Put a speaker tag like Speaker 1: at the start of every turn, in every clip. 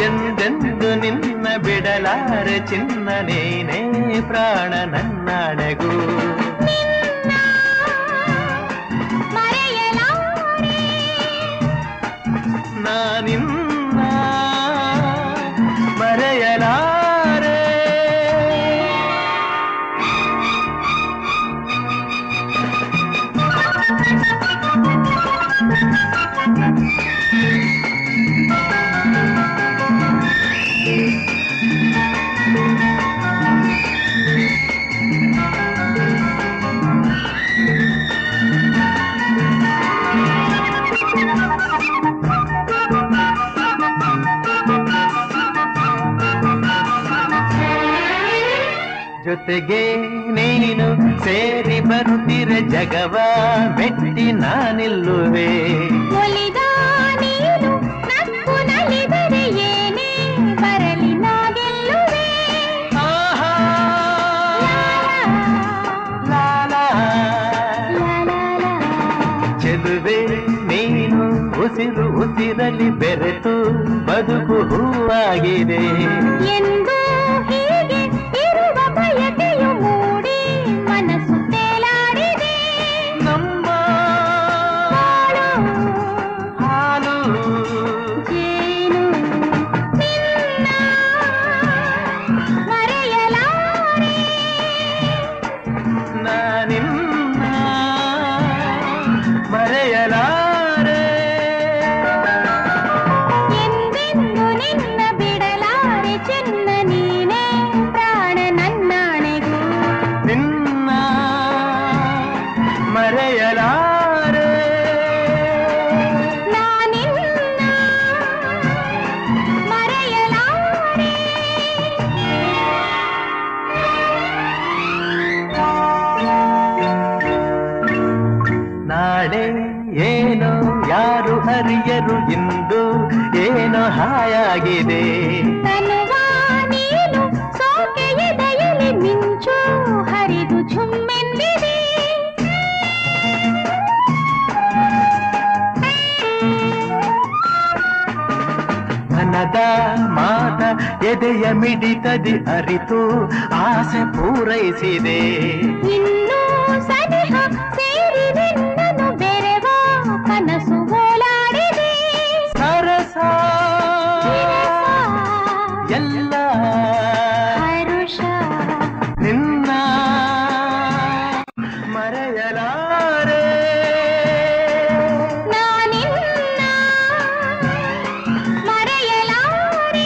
Speaker 1: ಎಂದೆಂದು ನಿನ್ನ ಬಿಡಲಾರೆ ಚಿನ್ನ ನೀನೇ ಪ್ರಾಣ ನನ್ನಾಣೆಗೂ
Speaker 2: ಮರೆಯಲಾರೆ
Speaker 1: ನಾನಿನ್ನ ಮರೆಯಲಾರೆ ಜೊತೆಗೆ ನೀನು ಸೇರಿ ಬರುತ್ತಿರ ಜಗವ ಮೆಟ್ಟಿ ನಾನಿಲ್ಲುವೆ
Speaker 2: ಒಲಿದ ನೀನು ನಕ್ಕು ನಲಿದರೆ ಏನೇ ಬರಲಿ ನಾ ಗೆಲ್ಲುವೆ
Speaker 1: ಆಹಾ,
Speaker 2: ಲಾ,
Speaker 1: ಲಾಲಾ.
Speaker 2: ಲಾ, ಲಾ, ಲಾ.
Speaker 1: ಚೆಲುವೆ ನೀನು ಉಸಿರು ಉಸಿರಲಿ ಬೆರೆತು ಬದುಕು ಹೂವಾಗಿದೆ
Speaker 2: ಎಂದು ಹೀಗೆ ಇರುವ ಬಯಕೆಯು ಮೂಡಿ ಮನಸ್ಸು ತೇಲಾಡಿದೆ
Speaker 1: ನಮ್ಮ
Speaker 2: ಬಾಳು
Speaker 1: ಹಾಲು
Speaker 2: ಜೇನು ನಿನ್ನ ಮರೆಯಲಾರೆ
Speaker 1: ನಾನಿನ್ನ ಮರೆಯಲಾರೆ
Speaker 2: ಎಂದೆಂದು ನಿನ್ನ ಬಿಡಲಾರೆ ಚೆನ್ನ ನೀನೇ ಪ್ರಾಣ ನನ್ನಾಣೆಗೂ
Speaker 1: ನಿನ್ನ ಮರೆಯಲಾರೆ
Speaker 2: ನಾನಿನ್ನ ಮರೆಯಲಾರೆ
Speaker 1: ನಾಳೆ ಏನೋ ಯಾರು ಹರಿಯರು ಇಂದು ಏನೋ ಹಾಯಾಗಿದೆ
Speaker 2: ತನುವ ನೀನು ಸೋಕೆ ಎದೆಯಲಿ ಮಿಂಚು ಹರಿದು ಝುಮ್ಮೆಂದಿದೆ
Speaker 1: ಮನದ ಮಾತ ಎದೆಯ ಮಿಡಿತದಿ ಅರಿತು ಆಸೆ ಪೂರೈಸಿದೆ
Speaker 2: ಇನ್ನೂ ಸನಿಹ ಸೇರಿ ನಿನ್ನನು ಬೆರೆವ ಕನಸು ಓಲಾಡಿದೆ
Speaker 1: ಸರಸ
Speaker 2: ವಿರಸ,
Speaker 1: ಎಲ್ಲ
Speaker 2: ಹರುಷ
Speaker 1: ನಿನ್ನ ಮರೆಯಲಾರೆ
Speaker 2: ನಾನಿನ್ನ ಮರೆಯಲಾರೆ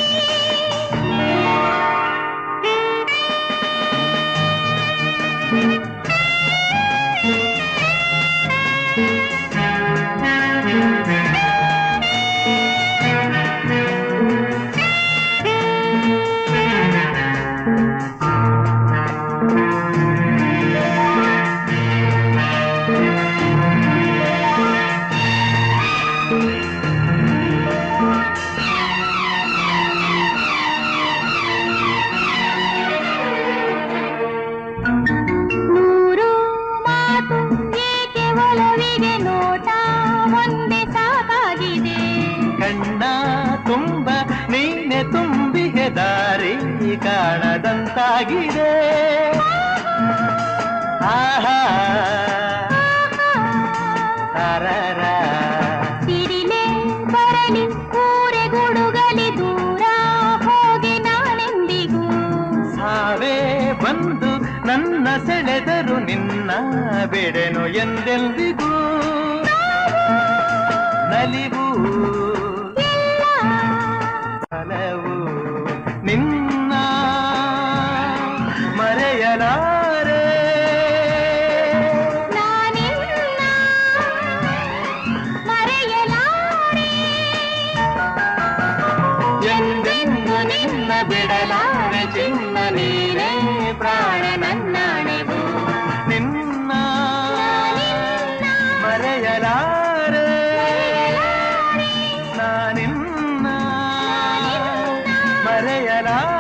Speaker 2: ನೂರು ಮಾತು ಏಕೆ ಒಲವಿಗೆ ನೋಟ ಒಂದೇ ಸಾಕಾಗಿದೆ
Speaker 1: ಕಣ್ಣ ತುಂಬ ನೀನೆ ತುಂಬಿಗೆ ದಾರಿ ಕಾಣದಂತಾಗಿದೆ ಆಹಾ ತರರ
Speaker 2: ಸಿಡಿಲೆ ಬರಲಿ ಊರೆ ಗುಡುಗಲಿ ದೂರ ಹೋಗಿ ನಾನೆಂದಿಗೂ
Speaker 1: ಸಾವೇ ಬಂದು ನನ್ನ ಸೆಳೆದರು ನಿನ್ನ ಬಿಡೆನು ಎಂದೆಂದಿಗೂ ನಲಿವು
Speaker 2: ಎಲ್ಲ
Speaker 1: ಫಲವು ನಿನ್ನ ಮರೆಯಲಾರೆ
Speaker 2: ನಾನಿನ್ನ ಮರೆಯಲಾರೆ
Speaker 1: ಎಂದೆಂದು ನಿನ್ನ ಬಿಡಲಾರೆ ಚಿನ್ನ ನೀನೇ ಪ್ರಾಣ ನನ್ನಾಣೆವು ನಿನ್ನ ಮರೆಯಲಾರೆ ನಾನಿನ್ನ ಮರೆಯಲಾರೆ